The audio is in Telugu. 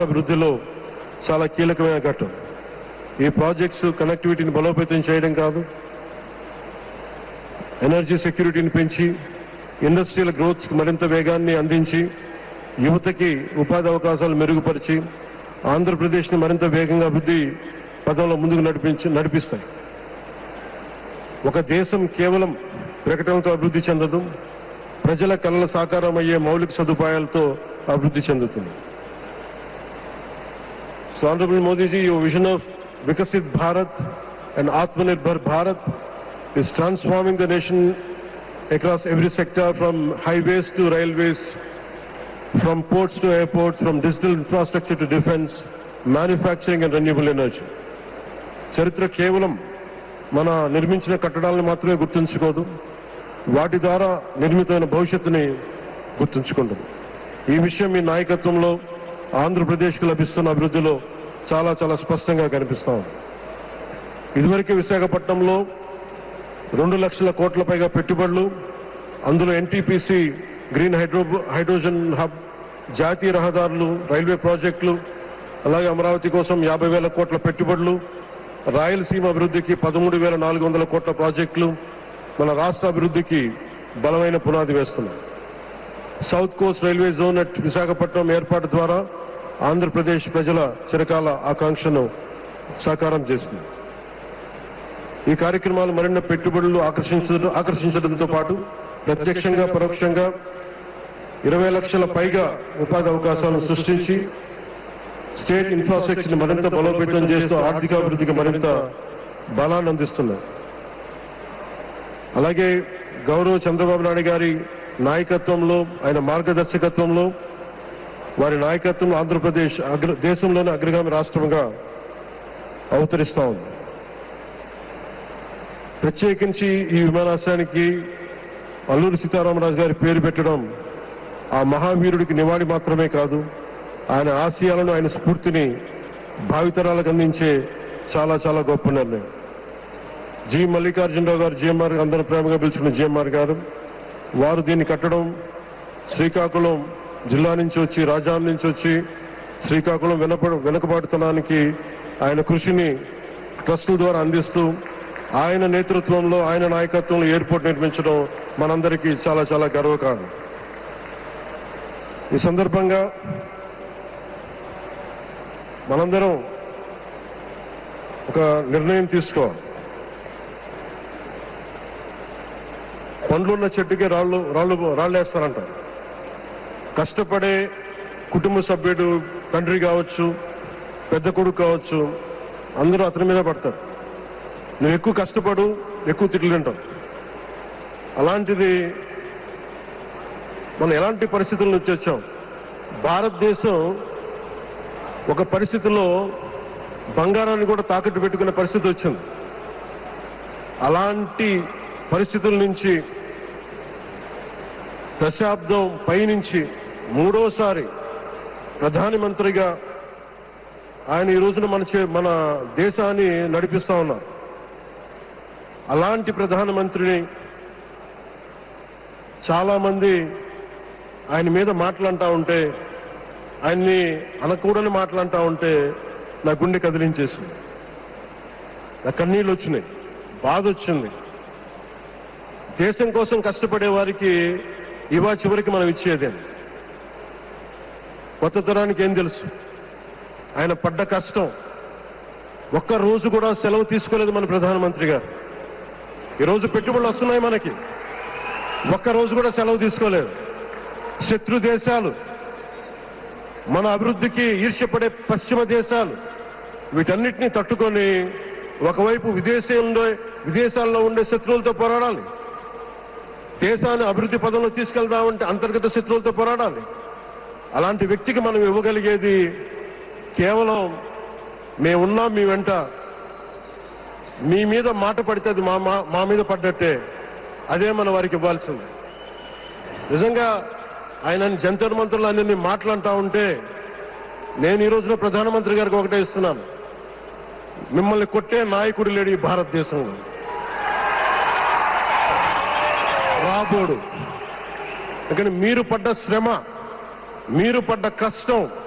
అభివృద్ధిలో చాలా కీలకమైన ఘట్టం ఈ ప్రాజెక్ట్స్ కనెక్టివిటీని బలోపేతం చేయడం కాదు ఎనర్జీ సెక్యూరిటీని పెంచి ఇండస్ట్రియల్ గ్రోత్ మరింత వేగాన్ని అందించి యువతకి ఉపాధి అవకాశాలు మెరుగుపరిచి ఆంధ్రప్రదేశ్ని మరింత వేగంగా అభివృద్ధి పదంలో ముందుకు నడిపించి నడిపిస్తాయి ఒక దేశం కేవలం ప్రకటనలతో అభివృద్ధి చెందదు ప్రజల కళల సాకారం అయ్యే మౌలిక సదుపాయాలతో అభివృద్ధి చెందుతుంది So Honorable Modi ji, your vision of Vikasit Bharat and Atmanirbhar Bharat is transforming the nation across every sector from highways to railways, from ports to airports, from digital infrastructure to defense, manufacturing and renewable energy. చరిత్ర కేవలం మన నిర్మించిన కట్టడాలను మాత్రమే గుర్తుంచుకోదు వాటి ద్వారా నిర్మితమైన భవిష్యత్తుని గుర్తుంచుకుంటుంది ఈ విషయం మీ నాయకత్వంలో ఆంధ్రప్రదేశ్కు లభిస్తున్న అభివృద్ధిలో చాలా చాలా స్పష్టంగా కనిపిస్తా ఉంది ఇదివరకే విశాఖపట్నంలో రెండు లక్షల కోట్ల పైగా పెట్టుబడులు అందులో NTPC green hydro hydrogen hub జాతీయ రహదారులు రైల్వే ప్రాజెక్టులు అలాగే అమరావతి కోసం యాభై వేల కోట్ల పెట్టుబడులు రాయలసీమ అభివృద్ధికి పదమూడు వేల నాలుగు వందల కోట్ల ప్రాజెక్టులు మన రాష్ట్ర అభివృద్ధికి బలమైన పునాది వేస్తున్నాయి south coast railway zone at Visakhapatnam ఏర్పాటు ద్వారా ఆంధ్రప్రదేశ్ ప్రజల చిరకాల ఆకాంక్షను సాకారం చేసింది ఈ కార్యక్రమాలు మరిన్ని పెట్టుబడులు ఆకర్షించడం ఆకర్షించడంతో పాటు ప్రత్యక్షంగా పరోక్షంగా ఇరవై లక్షల పైగా ఉపాధి అవకాశాలను సృష్టించి స్టేట్ ఇన్ఫ్రాస్ట్రక్చర్ని మరింత బలోపేతం చేస్తూ ఆర్థికాభివృద్ధికి మరింత బలాన్ని అందిస్తున్నాయి అలాగే గౌరవ చంద్రబాబు నాయుడు గారి నాయకత్వంలో ఆయన మార్గదర్శకత్వంలో వారి నాయకత్వంలో ఆంధ్రప్రదేశ్ అగ్ర దేశంలోని అగ్రగామి రాష్ట్రంగా అవతరిస్తా ఉంది ప్రత్యేకించి ఈ విమానాశ్రయానికి అల్లూరి సీతారామరాజు గారి పేరు పెట్టడం ఆ మహావీరుడికి నివాళి మాత్రమే కాదు ఆయన ఆశయాలను ఆయన స్ఫూర్తిని భావితరాలకు అందించే చాలా చాలా గొప్ప నిర్ణయం జి మల్లికార్జునరావు గారు జిఎంఆర్ అందరూ ప్రేమగా పిలుచుకున్న జిఎంఆర్ గారు వారు దీన్ని కట్టడం శ్రీకాకుళం జిల్లా నుంచి వచ్చి రాజాం నుంచి వచ్చి శ్రీకాకుళం వెనప వెనుకబాటుతనానికి ఆయన కృషిని ట్రస్టుల ద్వారా అందిస్తూ ఆయన నేతృత్వంలో ఆయన నాయకత్వంలో ఎయిర్పోర్ట్ నిర్మించడం మనందరికీ చాలా చాలా గర్వకారణం ఈ సందర్భంగా మనందరం ఒక నిర్ణయం తీసుకోవాలి పండ్లున్న చెట్టుకే రాళ్ళు రాళ్ళు రాళ్ళేస్తారంటారు కష్టపడే కుటుంబ సభ్యుడు తండ్రి కావచ్చు పెద్ద కొడుకు కావచ్చు అందరూ అతని మీద పడతారు నువ్వు ఎక్కువ కష్టపడు ఎక్కువ తిట్లు తింటావు అలాంటిది మనం ఎలాంటి పరిస్థితుల నుంచి వచ్చాం భారతదేశం ఒక పరిస్థితిలో బంగారాన్ని కూడా తాకట్టు పెట్టుకునే పరిస్థితి వచ్చింది అలాంటి పరిస్థితుల నుంచి దశాబ్దం పైనుంచి మూడోసారి ప్రధానమంత్రిగా ఆయన ఈ రోజున మన చే- మన దేశాన్ని నడిపిస్తా ఉన్నారు అలాంటి ప్రధానమంత్రిని చాలా మంది ఆయన మీద మాట్లాడుతూ ఉంటే ఆయన్ని అనకూడని మాట్లాడుతూ ఉంటే నా గుండె కదిలించేసింది నా కన్నీళ్ళు వచ్చినాయి బాధ వచ్చింది దేశం కోసం కష్టపడే వారికి ఇవా చివరికి మనం ఇచ్చేదేం కొత్త తరానికి ఏం తెలుసు ఆయన పడ్డ కష్టం ఒక్క రోజు కూడా సెలవు తీసుకోలేదు మన ప్రధానమంత్రి గారు ఈరోజు పెట్టుబడులు వస్తున్నాయి మనకి ఒక్క రోజు కూడా సెలవు తీసుకోలేదు శత్రు దేశాలు మన అభివృద్ధికి ఈర్ష్యపడే పశ్చిమ దేశాలు వీటన్నిటిని తట్టుకొని ఒకవైపు విదేశంలో విదేశాల్లో ఉండే శత్రువులతో పోరాడాలి దేశాన్ని అభివృద్ధి పదంలో తీసుకెళ్దామంటే అంతర్గత శత్రువులతో పోరాడాలి అలాంటి వ్యక్తికి మనం ఇవ్వగలిగేది కేవలం మేమున్నాం మీ వెంట మీ మీద మాట పడితే అది మా మా- మా మీద పడ్డట్టే అదే మన వారికి ఇవ్వాల్సింది నిజంగా ఆయన జంతర్ మంత్రులు అన్ని మాట్లాడుతూ ఉంటే నేను ఈ రోజున ప్రధానమంత్రి గారికి ఒకటే ఇస్తున్నాను మిమ్మల్ని కొట్టే నాయకుడు లేడు ఈ భారతదేశంలో రాబోడు ఎందుకని మీరు పడ్డ శ్రమ మీరు పడ్డ కష్టం